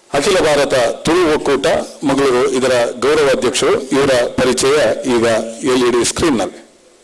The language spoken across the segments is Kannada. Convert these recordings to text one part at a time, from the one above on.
ಅಖಿಲ ಭಾರತ ತುಳು ಒಕ್ಕೂಟ ಮಂಗಳೂರು ಇದರ ಗೌರವಾಧ್ಯಕ್ಷರು ಇವರ ಪರಿಚಯ ಈಗ ಎಲ್ ಇ ಡಿ ಸ್ಕ್ರೀನ್ನಲ್ಲಿ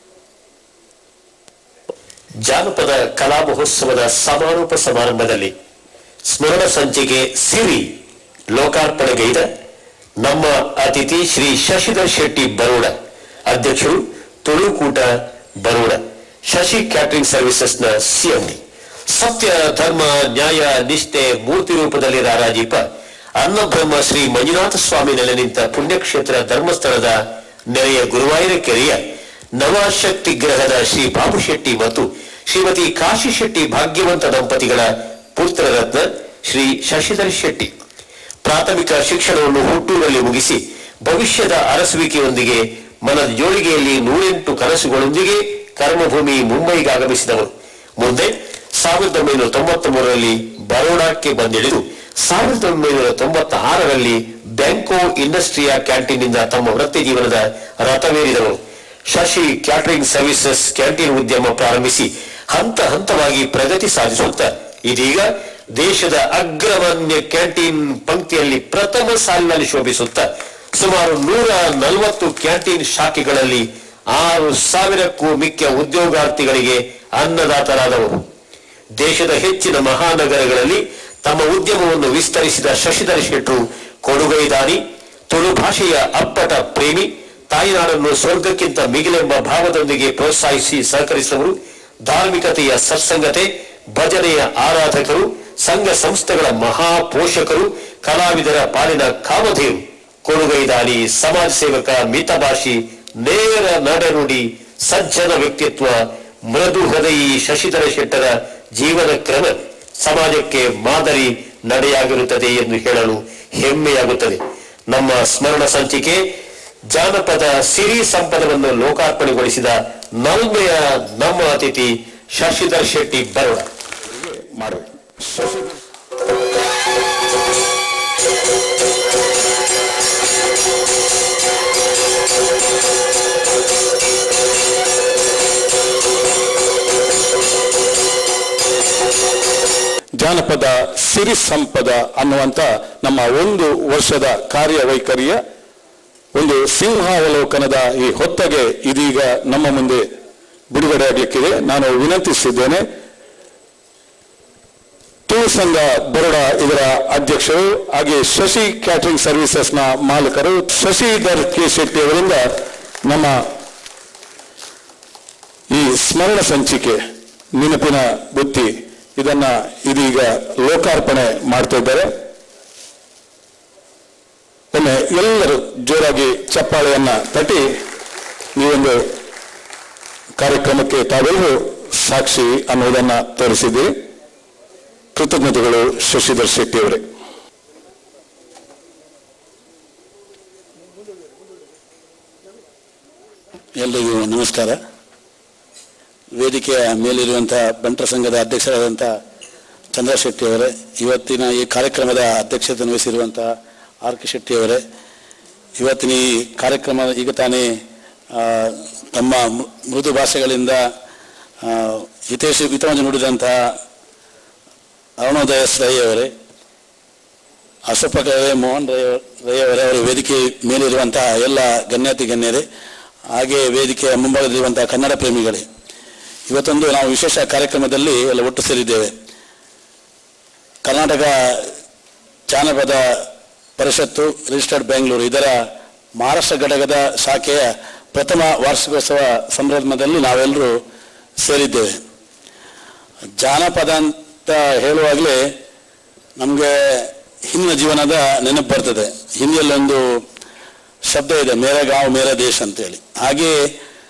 ಜಾನಪದ ಕಲಾ ಮಹೋತ್ಸವದ ಸಮಾರೋಪ ಸಮಾರಂಭದಲ್ಲಿ ಸ್ಮರಣ ಸಂಚಿಕೆ ಸಿರಿ ಲೋಕಾರ್ಪಣೆಗೈದ ನಮ್ಮ ಅತಿಥಿ ಶ್ರೀ ಶಶಿಧರ್ ಶೆಟ್ಟಿ ಬರೋಡ ಅಧ್ಯಕ್ಷರು ತುಳುಕೂಟ ಬರೋಡ ಶಶಿ ಕ್ಯಾಟರಿಂಗ್ ಸರ್ವಿಸಸ್ನ ಸಿಎಂಡಿ ಸತ್ಯ ಧರ್ಮ ನ್ಯಾಯ ನಿಷ್ಠೆ ಮೂರ್ತಿ ರೂಪದಲ್ಲಿ ರಾರಾಜೀಪ ಅನ್ನಬ್ರಹ್ಮ ಶ್ರೀ ಮಂಜುನಾಥ ಸ್ವಾಮಿ ನೆಲೆ ನಿಂತ ಪುಣ್ಯಕ್ಷೇತ್ರ ಧರ್ಮಸ್ಥಳದ ನೆರೆಯ ಗುರುವಾಯೂರ ಕೆರೆಯ ನವಶಕ್ತಿ ಗ್ರಹದ ಶ್ರೀ ಬಾಬು ಶೆಟ್ಟಿ ಮತ್ತು ಶ್ರೀಮತಿ ಕಾಶಿ ಶೆಟ್ಟಿ ಭಾಗ್ಯವಂತ ದಂಪತಿಗಳ ಪುತ್ರ ರತ್ನ ಶ್ರೀ ಶಶಿಧರ್ ಶೆಟ್ಟಿ ಪ್ರಾಥಮಿಕ ಶಿಕ್ಷಣವನ್ನು ಹುಟ್ಟೂರಲ್ಲಿ ಮುಗಿಸಿ ಭವಿಷ್ಯದ ಅರಸುವಿಕೆಯೊಂದಿಗೆ ಮನದ ಜೋಳಿಗೆಯಲ್ಲಿ ನೂರೆಂಟು ಕನಸುಗಳೊಂದಿಗೆ ಕರ್ಮಭೂಮಿ ಮುಂಬೈಗೆ ಆಗಮಿಸಿದವರು ಮುಂದೆ ಸಾವಿರದ ಒಂಬೈನೂರ ತೊಂಬತ್ತ ಮೂರರಲ್ಲಿ ಬರೋಡಾಕ್ಕೆ ಬಂದಿಳಿದು ಸಾವಿರದ ಒಂಬೈನೂರ ತೊಂಬತ್ತ ಆರರಲ್ಲಿ ಬ್ಯಾಂಕೋ ಇಂಡಸ್ಟ್ರಿಯ ಕ್ಯಾಂಟೀನ್ನಿಂದ ತಮ್ಮ ವೃತ್ತಿ ಜೀವನದ ರಥವೇರಿದವರು ಶಶಿ ಕ್ಯಾಟರಿಂಗ್ ಸರ್ವಿಸಸ್ ಕ್ಯಾಂಟೀನ್ ಉದ್ಯಮ ಪ್ರಾರಂಭಿಸಿ ಹಂತ ಹಂತವಾಗಿ ಪ್ರಗತಿ ಸಾಧಿಸುತ್ತಾ ಇದೀಗ ದೇಶದ ಅಗ್ರಮಾನ್ಯ ಕ್ಯಾಂಟೀನ್ ಪಂಕ್ತಿಯಲ್ಲಿ ಪ್ರಥಮ ಸಾಲಿನಲ್ಲಿ ಶೋಭಿಸುತ್ತಾ ಸುಮಾರು ನೂರ ನಲವತ್ತು ಕ್ಯಾಂಟೀನ್ ಶಾಖೆಗಳಲ್ಲಿ ಆರು ಸಾವಿರಕ್ಕೂ ಮಿಕ್ಕ ಉದ್ಯೋಗಾರ್ಥಿಗಳಿಗೆ ಅನ್ನದಾತರಾದವರು ದೇಶದ ಹೆಚ್ಚಿನ ಮಹಾನಗರಗಳಲ್ಲಿ ತಮ್ಮ ಉದ್ಯಮವನ್ನು ವಿಸ್ತರಿಸಿದ ಶಶಿಧರ್ ಶೆಟ್ರು ಕೊಡುಗೈದಾನಿ ತುಳು ಭಾಷೆಯ ಅಪ್ಪಟ ಪ್ರೇಮಿ ತಾಯಿನಾಡನ್ನು ಸ್ವರ್ಗಕ್ಕಿಂತ ಮಿಗಿಲೆಂಬ ಭಾವದೊಂದಿಗೆ ಪ್ರೋತ್ಸಾಹಿಸಿ ಸಹಕರಿಸಿದವರು ಧಾರ್ಮಿಕತೆಯ ಸತ್ಸಂಗತೆ ಭಜನೆಯ ಆರಾಧಕರು ಸಂಘ ಸಂಸ್ಥೆಗಳ ಮಹಾ ಪೋಷಕರು ಕಲಾವಿದರ ಪಾಲಿನ ಕಾಮಧೇವು ಕೊಡುಗೈದಾನಿ ಸಮಾಜ ಸೇವಕ ಮಿತಭಾಷಿ ನೇರ ನಡೆನುಡಿ ಸಜ್ಜನ ವ್ಯಕ್ತಿತ್ವ ಮೃದು ಹೃದಯಿ ಶಶಿಧರ ಶೆಟ್ಟರ ಜೀವನ ಕ್ರಮ ಸಮಾಜಕ್ಕೆ ಮಾದರಿ ನಡೆಯಾಗಿರುತ್ತದೆ ಎಂದು ಹೇಳಲು ಹೆಮ್ಮೆಯಾಗುತ್ತದೆ ನಮ್ಮ ಸ್ಮರಣ ಸಂಚಿಕೆ ಜಾನಪದ ಸಿರಿ ಸಂಪದವನ್ನು ಲೋಕಾರ್ಪಣೆಗೊಳಿಸಿದ ನಲ್ಮೆಯ ನಮ್ಮ ಅತಿಥಿ ಶಶಿಧರ್ ಶೆಟ್ಟಿ ಬರೋಡ ಮಾಡಬೇಕು ಜಾನಪದ ಸಿರಿ ಸಂಪದ ಅನ್ನುವಂತ ನಮ್ಮ ಒಂದು ವರ್ಷದ ಕಾರ್ಯವೈಖರಿಯ ಒಂದು ಸಿಂಹಾವಲೋಕನದ ಈ ಹೊತ್ತಗೆ ಇದೀಗ ನಮ್ಮ ಮುಂದೆ ಬಿಡುಗಡೆ ಆಗಲಿಕ್ಕಿದೆ ನಾನು ವಿನಂತಿಸಿದ್ದೇನೆ ತುಳು ಸಂಘ ಬರೋಡ ಇದರ ಅಧ್ಯಕ್ಷರು ಹಾಗೆ ಶಶಿ ಕ್ಯಾಟರಿಂಗ್ ಸರ್ವಿಸಸ್ನ ಮಾಲಕರು ಶಶಿಧರ್ ಕೆ ಶೆಟ್ಟಿ ಅವರಿಂದ ನಮ್ಮ ಈ ಸ್ಮರಣ ಸಂಚಿಕೆ ನೆನಪಿನ ಬುತ್ತಿ ಇದನ್ನ ಇದೀಗ ಲೋಕಾರ್ಪಣೆ ಮಾಡ್ತಾ ಇದ್ದಾರೆ ಒಮ್ಮೆ ಎಲ್ಲರೂ ಜೋರಾಗಿ ಚಪ್ಪಾಳೆಯನ್ನ ತಟ್ಟಿ ಈ ಒಂದು ಕಾರ್ಯಕ್ರಮಕ್ಕೆ ತಾವೆಲ್ಲರೂ ಸಾಕ್ಷಿ ಅನ್ನೋದನ್ನ ತೋರಿಸಿದ್ದೀರಿ ಕೃತಜ್ಞತೆಗಳು ಶಶಿಧರ್ ಶೆಟ್ಟಿ ಅವರೇ ಎಲ್ರಿಗೂ ನಮಸ್ಕಾರ ವೇದಿಕೆಯ ಮೇಲಿರುವಂತಹ ಬಂಟರ ಸಂಘದ ಅಧ್ಯಕ್ಷರಾದಂಥ ಚಂದ್ರ ಶೆಟ್ಟಿ ಅವರೇ ಇವತ್ತಿನ ಈ ಕಾರ್ಯಕ್ರಮದ ಅಧ್ಯಕ್ಷತೆ ವಹಿಸಿರುವಂತಹ ಆರ್ ಕೆ ಶೆಟ್ಟಿ ಅವರೇ ಇವತ್ತಿನ ಈ ಕಾರ್ಯಕ್ರಮ ಈಗ ತಾನೇ ಆ, ತಮ್ಮ ಮೃ- ಮೃದು ಭಾಷೆಗಳಿಂದ ಆ, ಹಿತೇಶ ಹಿತವನ್ನು ನುಡಿದಂತಹ ಅರುಣೋದಯ ರೈ ಅವರೇ ಅಶೋಕ ರೈ ಮೋಹನ್ ರೈ ರೈ ಅವರೇ ಅವರು ವೇದಿಕೆ ಮೇಲಿರುವಂತಹ ಎಲ್ಲ ಗಣ್ಯಾತಿ ಗಣ್ಯರೇ ಹಾಗೆ ವೇದಿಕೆಯ ಮುಂಭಾಗದಲ್ಲಿರುವಂತಹ ಕನ್ನಡ ಪ್ರೇಮಿಗಳೇ ಇವತ್ತೊಂದು ನಾವು ವಿಶೇಷ ಕಾರ್ಯಕ್ರಮದಲ್ಲಿ ಎಲ್ಲ ಒಟ್ಟು ಸೇರಿದ್ದೇವೆ ಕರ್ನಾಟಕ ಜಾನಪದ ಪರಿಷತ್ತು ರಿಜಿಸ್ಟರ್ಡ್ ಬೆಂಗಳೂರು ಇದರ ಮಹಾರಾಷ್ಟ್ರ ಘಟಕದ ಶಾಖೆಯ ಪ್ರಥಮ ವಾರ್ಷಿಕೋತ್ಸವ ಸಂಭ್ರಮದಲ್ಲಿ ನಾವೆಲ್ಲರೂ ಸೇರಿದ್ದೇವೆ ಜಾನಪದ ಅಂತ ಹೇಳುವಾಗಲೇ ನಮಗೆ ಹಿಂದಿನ ಜೀವನದ ನೆನಪು ಬರ್ತದೆ ಹಿಂದಿಯಲ್ಲೊಂದು ಶಬ್ದ ಇದೆ ಮೇರ ಗಾಂವ್ ಮೇರ ದೇಶ ಅಂತೇಳಿ ಹಾಗೆಯೇ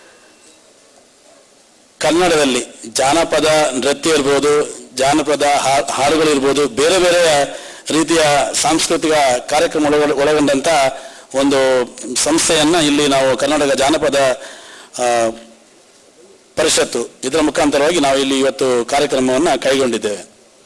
ಕನ್ನಡದಲ್ಲಿ ಜಾನಪದ ನೃತ್ಯ ಇರ್ಬೋದು ಜಾನಪದ ಹಾ- ಹಾಡುಗಳಿರ್ಬೋದು ಬೇರೆ ಬೇರೆ ರೀತಿಯ ಸಾಂಸ್ಕೃತಿಕ ಕಾರ್ಯಕ್ರಮ ಒಳಗ- ಒಳಗೊಂಡಂತ ಒಂದು ಸಂಸ್ಥೆಯನ್ನ ಇಲ್ಲಿ ನಾವು ಕರ್ನಾಟಕ ಜಾನಪದ ಆ, ಪರಿಷತ್ತು ಇದರ ಮುಖಾಂತರವಾಗಿ ನಾವು ಇಲ್ಲಿ ಇವತ್ತು ಕಾರ್ಯಕ್ರಮವನ್ನು ಕೈಗೊಂಡಿದ್ದೇವೆ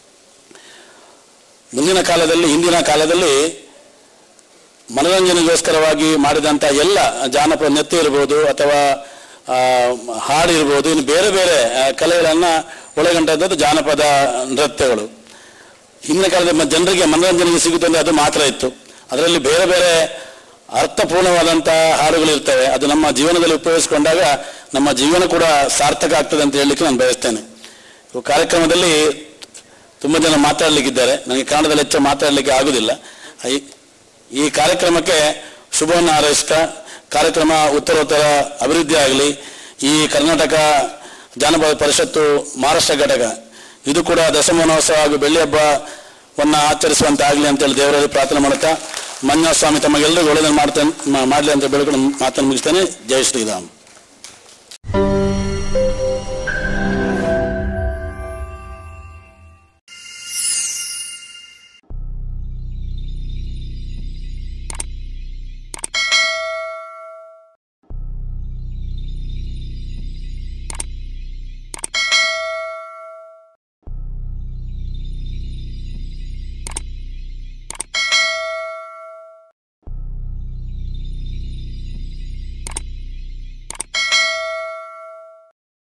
ಮುಂದಿನ ಕಾಲದಲ್ಲಿ ಹಿಂದಿನ ಕಾಲದಲ್ಲಿ ಮನೋರಂಜನೆಗೋಸ್ಕರವಾಗಿ ಮಾಡಿದಂಥ ಎಲ್ಲ ಜಾನಪದ ನೃತ್ಯ ಇರ್ಬೋದು ಅಥವಾ ಆ, ಹಾಡು ಇರ್ಬೋದು ಇನ್ನು ಬೇರೆ ಬೇರೆ ಆ, ಕಲೆಗಳನ್ನ ಒಳಗೊಂಡದ್ದು ಜಾನಪದ ನೃತ್ಯಗಳು ಹಿಂದಿನ ಕಾಲದ ಮ- ಜನರಿಗೆ ಮನೋರಂಜನೆಗೆ ಸಿಗುತ್ತೆ ಅಂದ್ರೆ ಅದು ಮಾತ್ರ ಇತ್ತು ಅದರಲ್ಲಿ ಬೇರೆ ಬೇರೆ ಅರ್ಥಪೂರ್ಣವಾದಂಥ ಹಾಡುಗಳಿರ್ತವೆ ಅದು ನಮ್ಮ ಜೀವನದಲ್ಲಿ ಉಪಯೋಗಿಸಿಕೊಂಡಾಗ ನಮ್ಮ ಜೀವನ ಕೂಡ ಸಾರ್ಥಕ ಆಗ್ತದೆ ಅಂತ ಹೇಳಲಿಕ್ಕೆ ನಾನು ಬಯಸ್ತೇನೆ ಈ ಕಾರ್ಯಕ್ರಮದಲ್ಲಿ ತುಂಬ ಜನ ಮಾತಾಡಲಿಕ್ಕಿದ್ದಾರೆ ನನಗೆ ಕನ್ನಡದಲ್ಲಿ ಹೆಚ್ಚು ಮಾತಾಡಲಿಕ್ಕೆ ಆಗುದಿಲ್ಲ ಈ- ಈ ಕಾರ್ಯಕ್ರಮಕ್ಕೆ ಶುಭವನ್ನು ಹಾರೈಸ್ತಾ ಕಾರ್ಯಕ್ರಮ ಉತ್ತರೋತ್ತರ ಅಭಿವೃದ್ಧಿ ಆಗಲಿ ಈ ಕರ್ನಾಟಕ ಜಾನಪದ ಪರಿಷತ್ತು ಮಹಾರಾಷ್ಟ್ರ ಘಟಕ ಇದು ಕೂಡ ದಶಮಾನೋತ್ಸವ ಹಾಗೂ ಬೆಳ್ಳಿ ಹಬ್ಬವನ್ನು ಆಚರಿಸುವಂತಾಗಲಿ ಅಂತೇಳಿ ದೇವರಲ್ಲಿ ಪ್ರಾರ್ಥನೆ ಮಾಡುತ್ತಾ ಮಂಜುನಾಥ ಸ್ವಾಮಿ ತಮಗೆಲ್ಲರಿಗೂ ಒಳ್ಳೆಯದನ್ನು ಮಾಡ್ತೇನೆ ಮಾಡಲಿ ಅಂತ ಬೆಳಕು ಮಾತನ್ನು ಮುಗಿಸ್ತೇನೆ ಜೈ ಶ್ರೀರಾಮ್